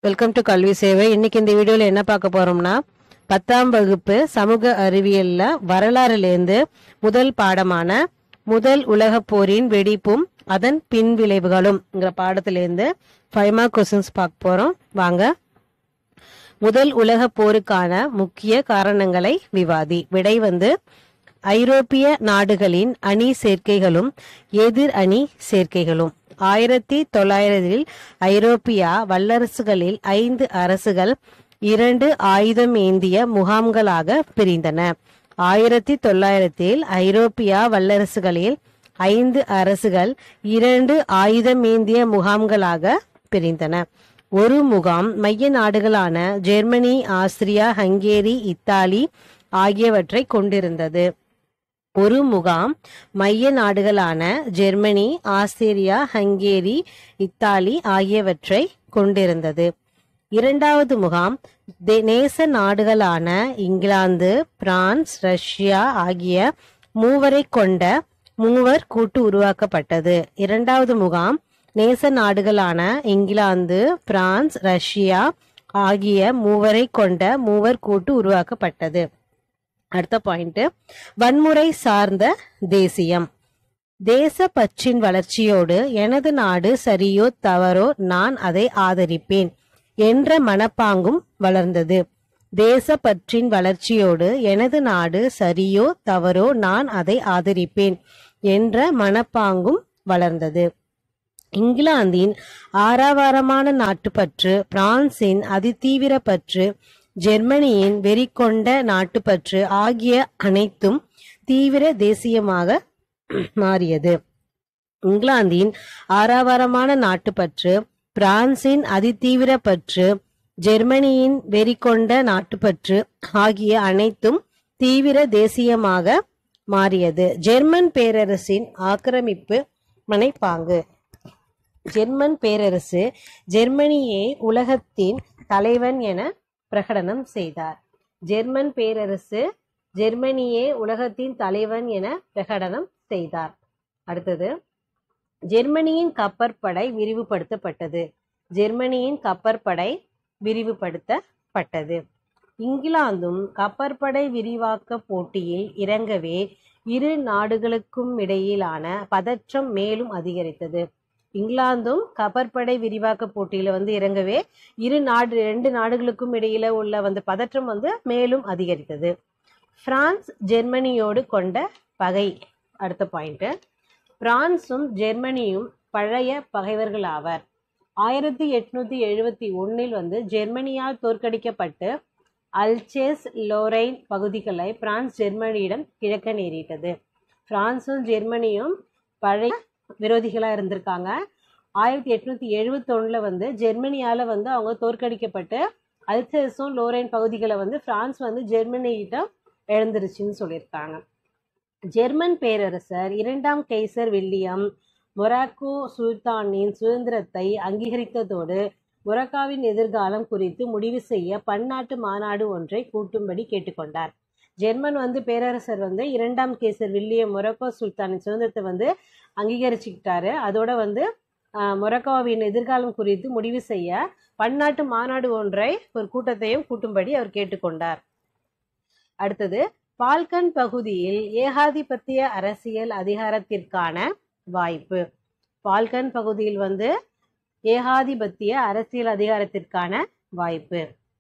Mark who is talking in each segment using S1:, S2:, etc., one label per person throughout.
S1: welcome to கல்வி சேவை இன்னைக்கு இந்த வீடியோல என்ன பார்க்க போறோம்னா பத்தாம் வகுப்பு சமூக அறிவியல்ல வரலாறுலேருந்து முதல் பாடமான முதல் உலகப் போரின் வெடிப்பும் அதன் பின் விளைவுகளும்ங்கிற பாடத்திலேருந்து ஃபைவ் மார்க் கொஸ்டின்ஸ் பார்க்க போறோம் வாங்க முதல் உலகப் போருக்கான முக்கிய காரணங்களை விவாதி விடை வந்து ஐரோப்பிய நாடுகளின் அணி சேர்க்கைகளும் எதிர் அணி சேர்க்கைகளும் ஆயிரத்தி தொள்ளாயிரத்தில் ஐரோப்பியா வல்லரசுகளில் ஐந்து அரசுகள் இரண்டு ஆயுதம் ஏந்திய முகாம்களாக பிரிந்தன ஆயிரத்தி தொள்ளாயிரத்தில் ஐரோப்பியா வல்லரசுகளில் ஐந்து அரசுகள் இரண்டு ஆயுதம் ஏந்திய முகாம்களாக பிரிந்தன ஒரு முகாம் மைய நாடுகளான ஜெர்மனி ஆஸ்திரியா ஹங்கேரி இத்தாலி ஆகியவற்றை கொண்டிருந்தது ஒரு முகாம் மைய நாடுகளான ஜெர்மனி ஆஸ்திரியா ஹங்கேரி இத்தாலி ஆகியவற்றை கொண்டிருந்தது இரண்டாவது முகாம் தே- நேச நாடுகளான இங்கிலாந்து பிரான்ஸ் ரஷ்யா ஆகிய மூவரை கொண்ட மூவர் கூட்டு உருவாக்கப்பட்டது இரண்டாவது முகாம் நேச நாடுகளான இங்கிலாந்து பிரான்ஸ் ரஷ்யா ஆகிய மூவரை கொண்ட மூவர் கூட்டு உருவாக்கப்பட்டது அடுத்த பாயிண்ட் வன்முறை சார்ந்த தேசியம் தேசப்பற்றின் வளர்ச்சியோடு எனது நாடு சரியோ தவறோ நான் அதை ஆதரிப்பேன் என்ற மனப்பாங்கும் வளர்ந்தது தேசப்பற்றின் வளர்ச்சியோடு எனது நாடு சரியோ தவறோ நான் அதை ஆதரிப்பேன் என்ற மனப்பாங்கும் வளர்ந்தது இங்கிலாந்தின் ஆறாவாரமான நாட்டுப்பற்று பிரான்சின் அதிதீவிர பற்று ஜெர்மனியின் வெறிகொண்ட நாட்டுப்பற்று ஆகிய அனைத்தும் தீவிர தேசியமாக மாறியது இங்கிலாந்தின் ஆறாவாரமான நாட்டுப்பற்று பிரான்சின் அதிதீவிர பற்று ஜெர்மனியின் வெறிகொண்ட நாட்டுப்பற்று ஆகிய அனைத்தும் தீவிர தேசியமாக மாறியது ஜெர்மன் பேரரசின் ஆக்கிரமிப்பு மனைப்பாங்கு ஜெர்மன் பேரரசு ஜெர்மனியை உலகத்தின் தலைவன் என பிரகடனம் செய்தார் ஜெர்மன் பேரரசு ஜெர்மனியே உலகத்தின் தலைவன் என பிரகடனம் செய்தார் அடுத்தது ஜெர்மனியின் கப்பற்படை விரிவுபடுத்தப்பட்டது ஜெர்மனியின் கப்பற்படை விரிவுபடுத்தப்பட்டது இங்கிலாந்தும் கப்பற்படை விரிவாக்க போட்டியில் இறங்கவே இரு நாடுகளுக்கும் இடையிலான பதற்றம் மேலும் அதிகரித்தது இங்கிலாந்தும் கப்பற்படை விரிவாக்க போட்டியில வந்து இறங்கவே இரு நாடு ரெண்டு நாடுகளுக்கும் இடையில உள்ள வந்து பதற்றம் வந்து மேலும் அதிகரித்தது பிரான்ஸ் ஜெர்மனியோடு கொண்ட பகை அடுத்த பாயிண்ட் பிரான்சும் ஜெர்மனியும் பழைய பகைவர்கள் ஆவர் ஆயிரத்தி எட்நூத்தி எழுபத்தி ஒன்னில் வந்து ஜெர்மனியால் தோற்கடிக்கப்பட்டு அல்சேஸ் லோரைன் பகுதிகளை பிரான்ஸ் ஜெர்மனியிடம் கிழக்க நேரிட்டது பிரான்சும் ஜெர்மனியும் பழைய விரோதிகளா இருந்திருக்காங்க ஆயிரத்தி எட்நூத்தி எழுபத்தொன்னுல வந்து ஜெர்மனியால வந்து அவங்க தோற்கடிக்கப்பட்டு அல்சேஸும் லோரைன் பகுதிகளை வந்து பிரான்ஸ் வந்து ஜெர்மனியிட்ட இழந்துருச்சுன்னு சொல்லியிருக்காங்க ஜெர்மன் பேரரசர் இரண்டாம் கெய்சர் வில்லியம் மொராக்கோ சுல்தானின் சுதந்திரத்தை அங்கீகரித்ததோடு மொராக்காவின் எதிர்காலம் குறித்து முடிவு செய்ய பன்னாட்டு மாநாடு ஒன்றை கூட்டும்படி கேட்டுக்கொண்டார் ஜெர்மன் வந்து பேரரசர் வந்து இரண்டாம் கேசர் வில்லியம் மொராக்கோ சுல்தானின் சுதந்திரத்தை வந்து அங்கீகரிச்சுக்கிட்டாரு அதோட வந்து ஆஹ், மொராக்கோவின் எதிர்காலம் குறித்து முடிவு செய்ய பன்னாட்டு மாநாடு ஒன்றை ஒரு கூட்டத்தையும் கூட்டும்படி அவர் கேட்டுக்கொண்டார் அடுத்தது பால்கன் பகுதியில் ஏகாதிபத்திய அரசியல் அதிகாரத்திற்கான வாய்ப்பு பால்கன் பகுதியில் வந்து ஏகாதிபத்திய அரசியல் அதிகாரத்திற்கான வாய்ப்பு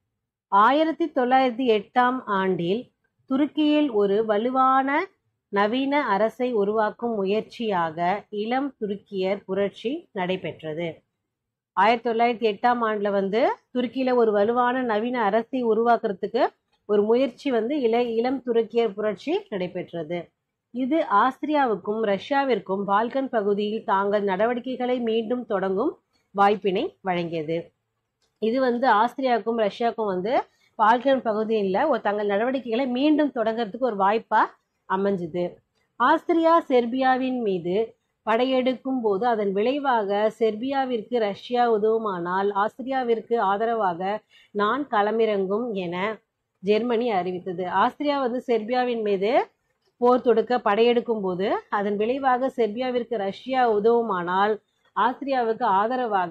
S1: ஆயிரத்தி தொள்ளாயிரத்தி எட்டாம் ஆண்டில் துருக்கியில் ஒரு வலுவான நவீன அரசை உருவாக்கும் முயற்சியாக இளம் துருக்கியர் புரட்சி நடைபெற்றது ஆயிரத்தி தொள்ளாயிரத்தி எட்டாம் ஆண்டுல வந்து துருக்கியில ஒரு வலுவான நவீன அரசை உருவாக்குறதுக்கு ஒரு முயற்சி வந்து இள இளம் துருக்கியர் புரட்சி நடைபெற்றது இது ஆஸ்திரியாவுக்கும் ரஷ்யாவிற்கும் பால்கன் பகுதியில் தாங்கள் நடவடிக்கைகளை மீண்டும் தொடங்கும் வாய்ப்பினை வழங்கியது இது வந்து ஆஸ்திரியாவுக்கும் ரஷ்யாவுக்கும் வந்து பால்கன் பகுதியில் ஒரு தங்கள் நடவடிக்கைகளை மீண்டும் தொடங்கிறதுக்கு ஒரு வாய்ப்பா அமைஞ்சுது ஆஸ்திரியா செர்பியாவின் மீது படையெடுக்கும் போது அதன் விளைவாக செர்பியாவிற்கு ரஷ்யா உதவுமானால் ஆஸ்திரியாவிற்கு ஆதரவாக நான் களமிறங்கும் என ஜெர்மனி அறிவித்தது ஆஸ்திரியா வந்து செர்பியாவின் மீது போர் தொடுக்க படையெடுக்கும் போது அதன் விளைவாக செர்பியாவிற்கு ரஷ்யா உதவுமானால் ஆஸ்திரியாவுக்கு ஆதரவாக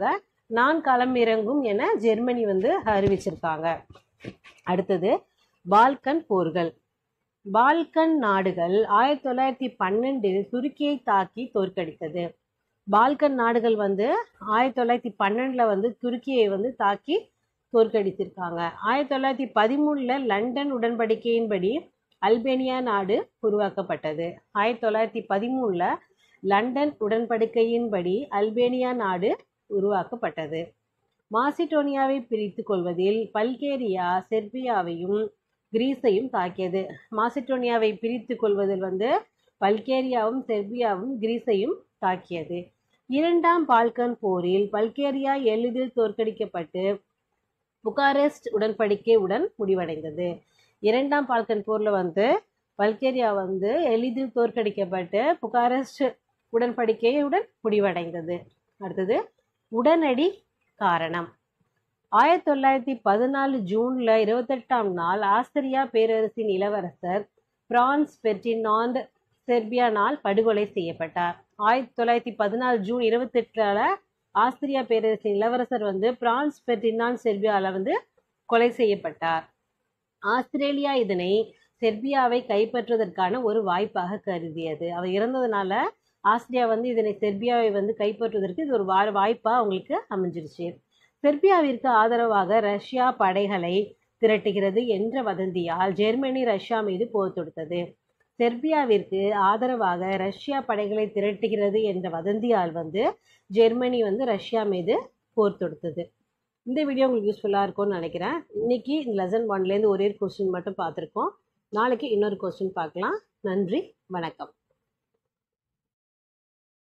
S1: நான் களம் இறங்கும் என ஜெர்மனி வந்து அறிவிச்சிருக்காங்க அடுத்தது பால்கன் போர்கள் பால்கன் நாடுகள் ஆயிரத்தி தொள்ளாயிரத்தி பன்னெண்டில் துருக்கியை தாக்கி தோற்கடித்தது பால்கன் நாடுகள் வந்து ஆயிரத்தி தொள்ளாயிரத்தி பன்னெண்டுல வந்து துருக்கியை வந்து தாக்கி தோற்கடித்திருக்காங்க ஆயிரத்தி தொள்ளாயிரத்தி பதிமூணுல லண்டன் உடன்படிக்கையின்படி அல்பேனியா நாடு உருவாக்கப்பட்டது ஆயிரத்தி தொள்ளாயிரத்தி பதிமூணுல லண்டன் உடன்படிக்கையின்படி அல்பேனியா நாடு உருவாக்கப்பட்டது மாசிடோனியாவை பிரித்து கொள்வதில் பல்கேரியா செர்பியாவையும் கிரீஸையும் தாக்கியது மாசிடோனியாவை பிரித்து கொள்வதில் வந்து பல்கேரியாவும் செர்பியாவும் கிரீஸையும் தாக்கியது இரண்டாம் பால்கன் போரில் பல்கேரியா எளிதில் தோற்கடிக்கப்பட்டு புகாரெஸ்ட் உடன்படிக்கை உடன் முடிவடைந்தது இரண்டாம் பால்கன் போர்ல வந்து பல்கேரியா வந்து எளிதில் தோற்கடிக்கப்பட்டு புகாரெஸ்ட் உடன்படிக்கையுடன் முடிவடைந்தது அடுத்தது உடனடி காரணம் ஆயிரத்தி தொள்ளாயிரத்தி பதினாலு ஜூன்ல இருபத்தெட்டாம் நாள் ஆஸ்திரியா பேரரசின் இளவரசர் பிரான்ஸ் பெர்டினாண்ட் செர்பியானால் படுகொலை செய்யப்பட்டார் ஆயிரத்தி தொள்ளாயிரத்தி பதினாலு ஜூன் இருபத்தெட்டுல ஆஸ்திரியா பேரரசின் இளவரசர் வந்து பிரான்ஸ் பெர்டினாண்ட் செர்பியால வந்து கொலை செய்யப்பட்டார் ஆஸ்திரேலியா இதனை செர்பியாவை கைப்பற்றுவதற்கான ஒரு வாய்ப்பாக கருதியது அவர் இறந்ததுனால ஆஸ்திரியா வந்து இதனை செர்பியாவை வந்து கைப்பற்றுவதற்கு இது ஒரு வா வாய்ப்பாக அவங்களுக்கு அமைஞ்சிருச்சு செர்பியாவிற்கு ஆதரவாக ரஷ்யா படைகளை திரட்டுகிறது என்ற வதந்தியால் ஜெர்மனி ரஷ்யா மீது போர் தொடுத்தது செர்பியாவிற்கு ஆதரவாக ரஷ்யா படைகளை திரட்டுகிறது என்ற வதந்தியால் வந்து ஜெர்மனி வந்து ரஷ்யா மீது போர் தொடுத்தது இந்த வீடியோ உங்களுக்கு யூஸ்ஃபுல்லாக இருக்கும்னு நினைக்கிறேன் இன்னைக்கு இந்த லெசன் ஒன்லேருந்து ஒரே ஒரு கொஸ்டின் மட்டும் பார்த்துருக்கோம் நாளைக்கு இன்னொரு கொஸ்டின் பார்க்கலாம் நன்றி வணக்கம்